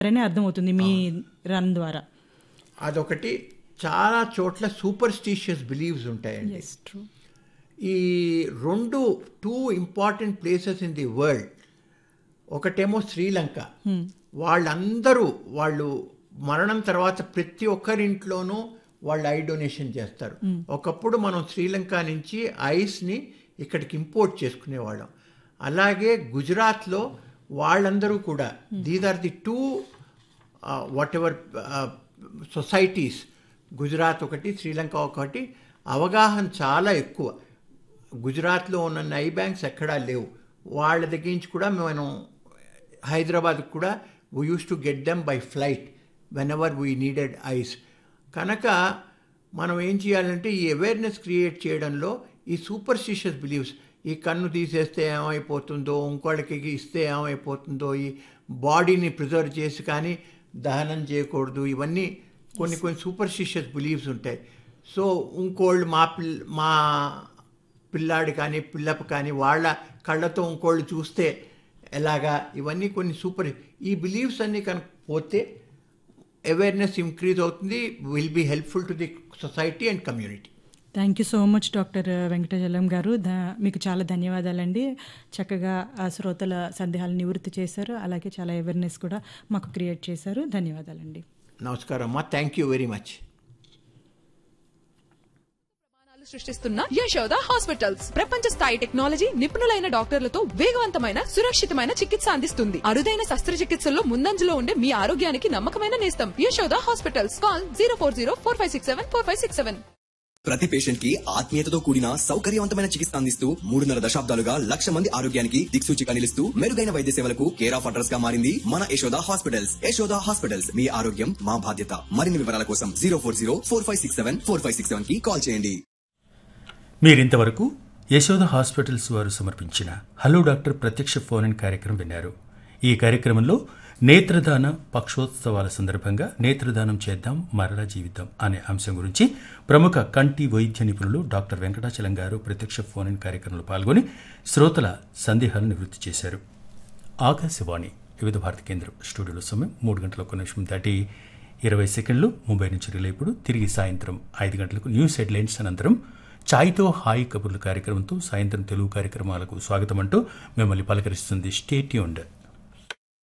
అని అర్థమవుతుంది మీ రన్ ద్వారా అదొకటి చాలా చోట్ల సూపర్స్టిషియస్ బిలీవ్స్ ఉంటాయండి ఎస్ ట్రూ ఈ రెండు two important places in the world ఒకటేమో శ్రీలంక వాళ్ళందరూ వాళ్ళు మరణం తర్వాత ప్రతి ఒక్కరింట్లోనూ వాళ్ళు ఐ డొనేషన్ చేస్తారు ఒకప్పుడు మనం శ్రీలంక నుంచి ఐస్ని ఇక్కడికి ఇంపోర్ట్ చేసుకునేవాళ్ళం అలాగే గుజరాత్లో వాళ్ళందరూ కూడా these are the two whatever societies Gujarat ఒకటి శ్రీలంక ఒకటి అవగాహన చాలా ఎక్కువ గుజరాత్లో ఉన్న నై బ్యాంక్స్ ఎక్కడా లేవు వాళ్ళ దగ్గర నుంచి కూడా మనం హైదరాబాద్కి కూడా we use to get them by flight whenever we needed ice కనుక మనం ఏం చేయాలంటే ఈ అవేర్నెస్ క్రియేట్ చేయడంలో ఈ సూపర్స్టిషియస్ బిలీవ్స్ ఈ కన్ను తీసేస్తే ఏమైపోతుందో ఇంకోళ్ళకి ఇస్తే ఏమైపోతుందో ఈ బాడీని ప్రిజర్వ్ చేసి కానీ దహనం చేయకూడదు ఇవన్నీ కొన్ని కొన్ని సూపర్స్టిషియస్ బిలీవ్స్ ఉంటాయి సో ఇంకోళ్ళు మా పిల్ మా పిల్లాడు కానీ పిల్లపు కానీ వాళ్ళ కళ్ళతో ఇంకోళ్ళు చూస్తే ఎలాగా ఇవన్నీ కొన్ని సూపర్ ఈ బిలీవ్స్ అన్నీ కనుక పోతే అవేర్నెస్ ఇంక్రీజ్ అవుతుంది will be helpful to the society and community thank you so much doctor Venkatachalam garu ద- మీకు చాలా ధన్యవాదాలండి చక్కగా ఆ శ్రోతల సందేహాలు నివృత్తి చేశారు అలాగే చాలా అవేర్నెస్ కూడా మాకు క్రియేట్ చేశారు ధన్యవాదాలండి నమస్కారం అమ్మా థ్యాంక్ యూ వెరీ మచ్ ప్రమాణాలు సృష్టిస్తున్న యశోద హాస్పిటల్స్ ప్రపంచ స్థాయి టెక్నాలజీ నిపుణులైన డాక్టర్లతో వేగవంతమైన సురక్షితమైన చికిత్స అందిస్తుంది అరుదైన శస్త్రచికిత్సల్లో ముందంజలో ఉండే మీ ఆరోగ్యానికి నమ్మకమైన నేస్తం Yashoda hospitals call zero four zero four five six seven four five six seven ప్రతి పేషెంట్ కి ఆత్మీయతతో కూడిన సౌకర్యవంతమైన చికిత్స అందిస్తూ మూడున్నర దశాబ్దాలుగా లక్ష మంది ఆరోగ్యానికి దిక్సూచిగా నిలుస్తూ మెరుగైన వైద్య సేవలకు కేర్ ఆఫ్ అడ్రస్ గా మారింది మన యశోద హాస్పిటల్స్ యశోద హాస్పిటల్స్ మీ ఆరోగ్యం మా బాధ్యత మరిన్ని వివరాల కోసం zero four zero four five six seven four five six seven కి కాల్ చేయండి మీరింతవరకు యశోద హాస్పిటల్స్ వారు సమర్పించిన హలో డాక్టర్ ప్రత్యక్ష ఫోన్ ఇన్ కార్యక్రమం విన్నారు ఈ కార్యక్రమంలో నేత్రదాన పక్షోత్సవాల సందర్భంగా నేత్రదానం చేద్దాం మరలా జీవితం అనే అంశం గురించి ప్రముఖ కంటి వైద్య నిపుణులు డాక్టర్ వెంకటాచలం గారు ప్రత్యక్ష ఫోన్ ఇన్ కార్యక్రమంలో పాల్గొని శ్రోతల సందేహాలను నివృత్తి చేశారు ఆకాశవాణి వివిధ భారతి కేంద్రం స్టూడియోలో సమయం మూడు గంటల ఒక నిమిషం దాటి ఇరవై సెకండ్లు ముంబై నుంచి రిలే ఇప్పుడు తిరిగి సాయంత్రం ఐదు గంటలకు న్యూస్ హెడ్లైన్స్ అనంతరం ఛాయ్తో హాయ్ కబుర్లు కార్యక్రమంతో సాయంత్రం తెలుగు కార్యక్రమాలకు స్వాగతం అంటూ మిమ్మల్ని పలకరిస్తుంది స్టేట్యూండ్